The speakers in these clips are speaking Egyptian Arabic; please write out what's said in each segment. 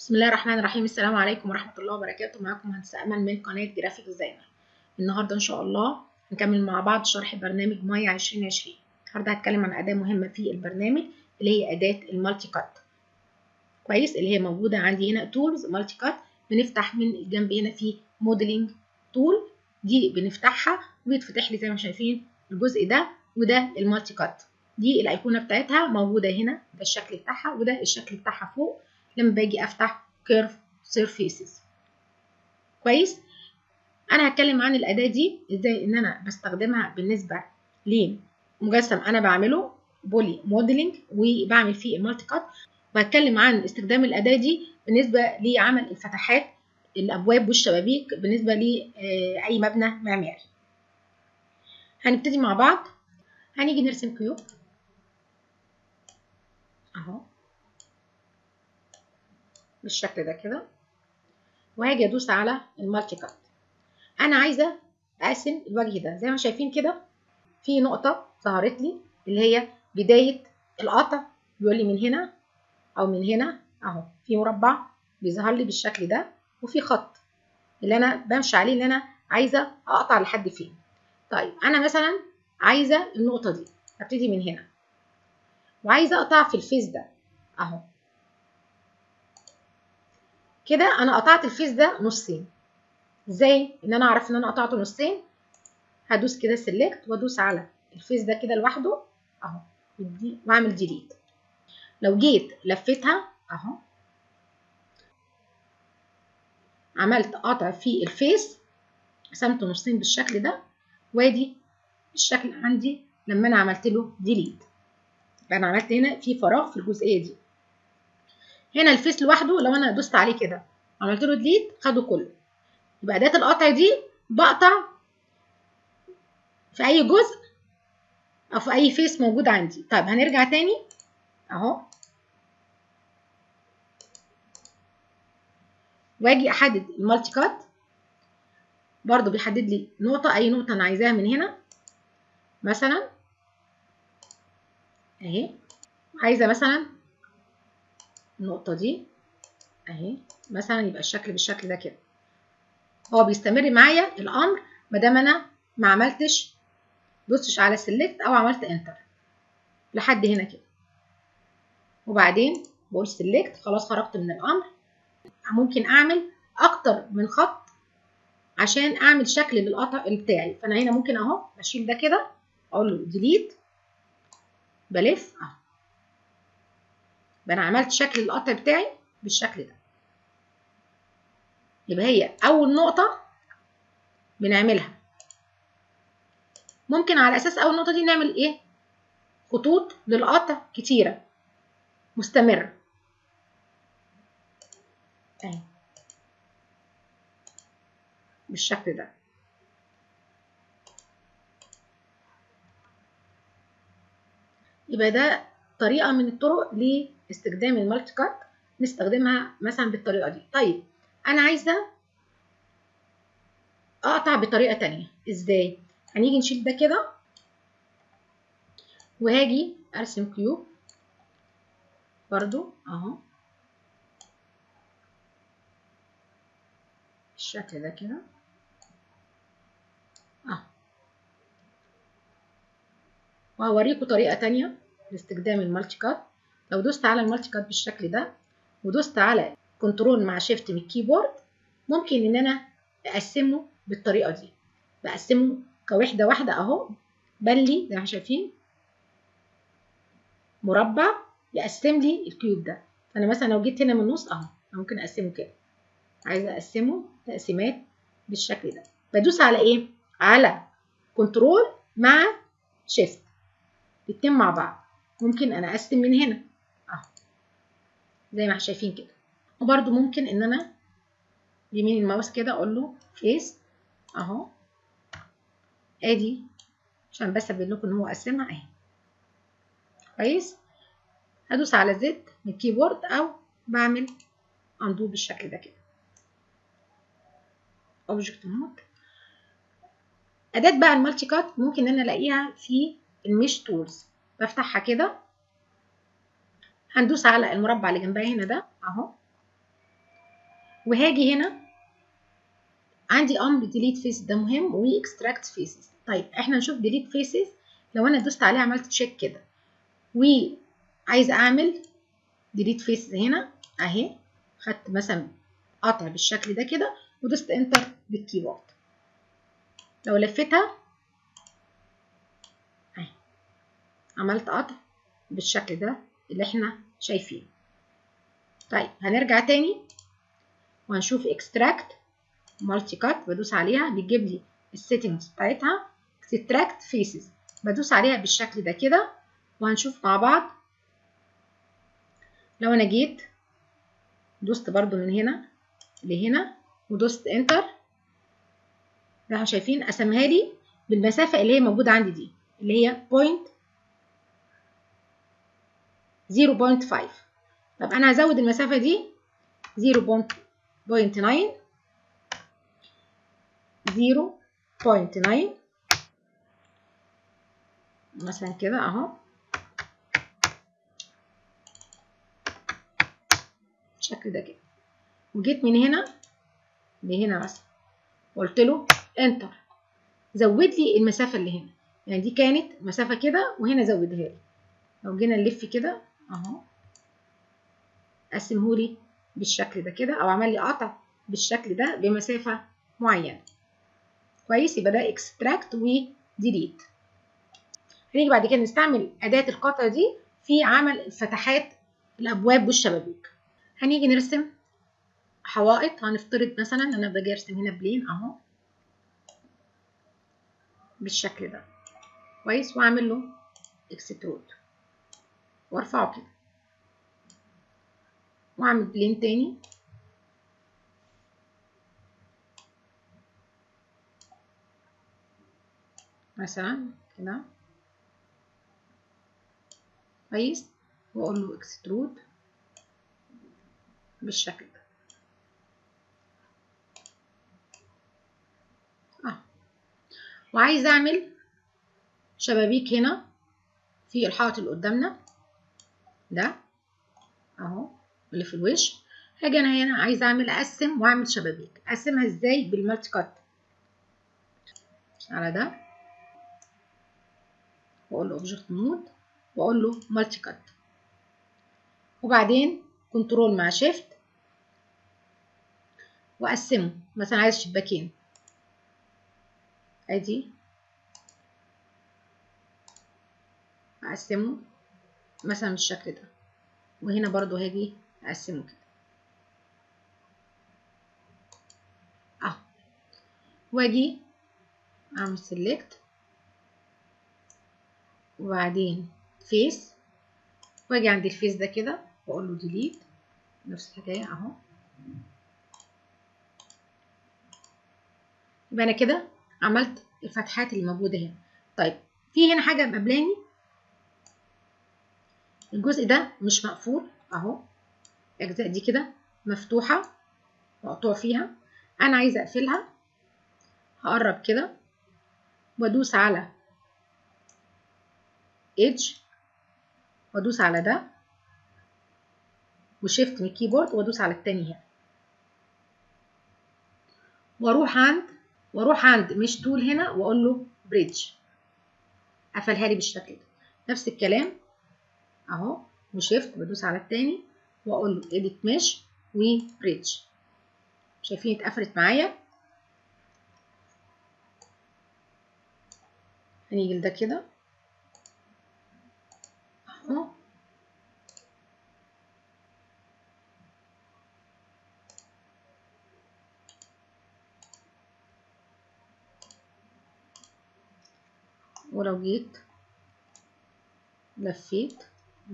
بسم الله الرحمن الرحيم السلام عليكم ورحمة الله وبركاته معاكم مهندسة أمل من قناة جرافيك ديزاينر النهاردة إن شاء الله هنكمل مع بعض شرح برنامج مايا 2020 النهاردة هتكلم عن أداة مهمة في البرنامج اللي هي أداة المالتي كات كويس اللي هي موجودة عندي هنا تولز مالتي كات بنفتح من الجنب هنا في موديلنج تول دي بنفتحها وبيتفتح لي زي ما شايفين الجزء ده وده المالتي كات دي الايقونه بتاعتها موجوده هنا ده الشكل بتاعها وده الشكل بتاعها فوق لما باجي افتح كيرف سيرفيسز كويس انا هتكلم عن الاداه دي ازاي ان انا بستخدمها بالنسبه لمجسم انا بعمله بولي موديلنج وبعمل فيه المالتي كات وهتكلم عن استخدام الاداه دي بالنسبه لعمل الفتحات الابواب والشبابيك بالنسبه لاي مبنى معماري هنبتدي مع بعض هنيجي نرسم كيوب اهو بالشكل ده كده وهاجي ادوس على المالتي كات انا عايزه اقسم الوجه ده زي ما شايفين كده في نقطه ظهرت لي اللي هي بدايه القطع بيقول لي من هنا او من هنا اهو في مربع بيظهر لي بالشكل ده وفي خط اللي انا بمشي عليه اللي انا عايزه اقطع لحد فين طيب انا مثلا عايزه النقطه دي ابتدي من هنا وعايزه اقطع في الفيس ده اهو كده انا قطعت الفيس ده نصين ازاي ان انا اعرف ان انا قطعته نصين هدوس كده سيلكت وادوس على الفيس ده كده لوحده اهو واعمل ديليت لو جيت لفيتها اهو عملت قطع في الفيس قسمته نصين بالشكل ده وادي الشكل عندي لما انا عملت له ديليت يبقى انا عملت هنا في فراغ في الجزئيه دي هنا الفيس لوحده لو انا دوست عليه كده عملت له ديليت خده كله يبقى اداه القطع دي بقطع في اي جزء او في اي فيس موجود عندي طيب هنرجع تاني اهو واجي احدد المالتي كات برضو بيحدد لي نقطة أي نقطة أنا عايزاها من هنا مثلا أهي عايزة مثلا النقطة دي أهي مثلا يبقى الشكل بالشكل ده كده هو بيستمر معايا الأمر مادام أنا ما عملتش دوستش على سيلكت أو عملت انتر لحد هنا كده وبعدين بقول سيلكت خلاص خرجت من الأمر ممكن أعمل أكتر من خط عشان اعمل شكل للقطع بتاعي فانا هنا ممكن اهو بشيل ده كده اقول له ديليت بلف اهو يبقى انا عملت شكل القطع بتاعي بالشكل ده يبقى هي اول نقطه بنعملها ممكن على اساس اول نقطه دي نعمل ايه خطوط للقطع كتيره مستمره اهي بالشكل ده يبقى ده طريقة من الطرق لاستخدام المالتي كات نستخدمها مثلا بالطريقة دي طيب أنا عايزة أقطع بطريقة تانية إزاي؟ هنيجي نشيل ده كده وهاجي أرسم كيوب برضو أهو بالشكل ده كده اه وهوريكم طريقة تانية لاستخدام المالتي كات لو دوست على المالتي كات بالشكل ده ودوست على كنترول مع شيفت من الكيبورد ممكن ان انا اقسمه بالطريقة دي بقسمه كوحدة واحدة اهو بلي زي ما شايفين مربع يقسم لي الكيوب ده فانا مثلا لو جيت هنا من النص اهو ممكن اقسمه كده عايزه اقسمه تقسيمات بالشكل ده بدوس على ايه على كنترول مع شيفت الاتنين مع بعض ممكن انا اقسم من هنا اهو زي ما احنا شايفين كده وبرده ممكن ان انا يمين الماوس كده اقول له فيس اهو ادي عشان بس ابين لكم ان هو قسمها اهي كويس هدوس على زد من الكيبورد او بعمل اندو بالشكل ده كده اوبجكت مود اداه بقى المالتي كات ممكن ان انا الاقيها في الميش تولز بفتحها كده هندوس على المربع اللي جنبها هنا ده اهو وهاجي هنا عندي امر ديليت فيس ده مهم واكستراكت فيسز طيب احنا نشوف ديليت فيسز لو انا دوست عليه عملت تشيك كده وعايزه اعمل ديليت فيسز هنا اهي خدت مثلا قطع بالشكل ده كده ودوست انتر بالكيبورد لو لفيتها اهي عملت قطع بالشكل ده اللي احنا شايفينه طيب هنرجع تاني وهنشوف اكستراكت مالتي كات بدوس عليها بيجيب لي السيتنجز بتاعتها اكستراكت فيسز بدوس عليها بالشكل ده كده وهنشوف مع بعض لو انا جيت دوست برضو من هنا لهنا ودوست انتر احنا شايفين قسمها لي بالمسافه اللي هي موجوده عندي دي اللي هي بوينت 0.5 طب انا هزود المسافه دي 0.9 0.9 مثلا كده اهو بالشكل ده كده وجيت من هنا لهنا مثلا قلت له انتر زود لي المسافه اللي هنا يعني دي كانت مسافه كده وهنا زودها لي لو جينا نلف كده اهو قسمهولي بالشكل ده كده او عمل لي قطع بالشكل ده بمسافه معينه كويس يبقى ده اكستراكت وديليت هنيجي بعد كده نستعمل اداه القطع دي في عمل فتحات الابواب والشبابيك هنيجي نرسم حوائط هنفترض مثلا انا باجي ارسم هنا بلين اهو بالشكل ده كويس واعمل له اكسترود وارفعه كده واعمل بلين تاني مثلا كده كويس واقول له اكسترود بالشكل ده اه وعايزه اعمل شبابيك هنا في الحائط اللي قدامنا ده اهو اللي في الوش هاجي انا هنا عايزه اعمل اقسم واعمل شبابيك اقسمها ازاي بالمالتي كات على ده واقول له اوبجكت مود واقول له مالتي كات وبعدين كنترول مع شيفت واقسمه مثلا عايز شباكين ادي اقسمه مثلا بالشكل ده وهنا برضو هاجي اقسمه كده اهو واجي اعمل سيلكت وبعدين فيس واجي عند الفيس ده كده واقول له ديليت نفس الحكايه اهو يبقى انا كده عملت الفتحات اللي موجوده هنا طيب في هنا حاجه مقابلاني الجزء ده مش مقفول اهو الاجزاء دي كده مفتوحه مقطوع فيها انا عايزه اقفلها هقرب كده وادوس على ايدج وادوس على ده وشيفت من الكيبورد وادوس على التاني هنا واروح عند واروح عند مش تول هنا واقول له بريدج قفلها لي بالشكل ده نفس الكلام اهو وشيفت بدوس على التاني واقول له اديت مش وبريدج شايفين اتقفلت معايا هنيجي لده كده اهو ولو جيت لفيت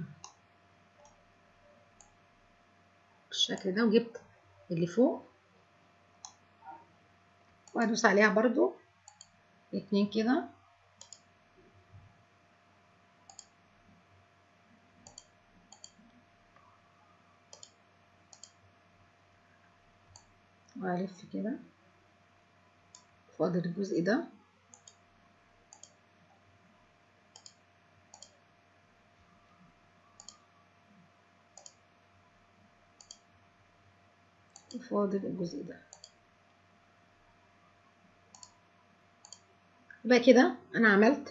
بالشكل ده وجبت اللي فوق وادوس عليها برضو اتنين كده والف كده فاضل الجزء ده وفاضل الجزء ده يبقى كده انا عملت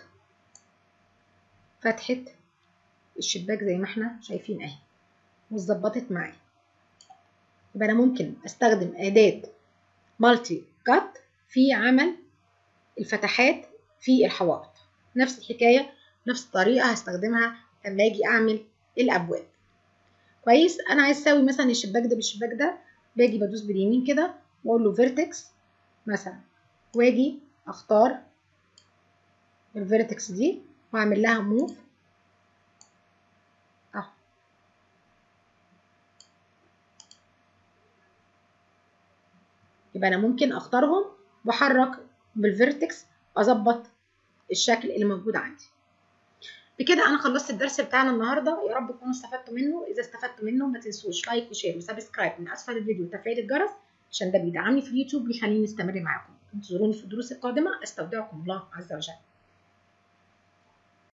فتحة الشباك زي ما احنا شايفين اهي واتظبطت معايا يبقى انا ممكن استخدم اداة مالتي كات في عمل الفتحات في الحوائط نفس الحكاية نفس الطريقة هستخدمها لما اجي اعمل الابواب كويس انا عايز اسوي مثلا الشباك ده بالشباك ده باجي بدوس باليمين كده واقول له فيرتكس مثلا واجي اختار الفيرتكس دي واعمل لها موف اهو يبقى انا ممكن اختارهم واحرك بالفيرتكس اظبط الشكل اللي موجود عندي بكده انا خلصت الدرس بتاعنا النهارده يا رب تكونوا استفدتوا منه اذا استفدتوا منه ما تنسوش لايك وشير وسبسكرايب من اسفل الفيديو وتفعيل الجرس عشان ده بيدعمني في اليوتيوب ويخليني استمر معاكم انتظروني في الدروس القادمه استودعكم الله عز وجل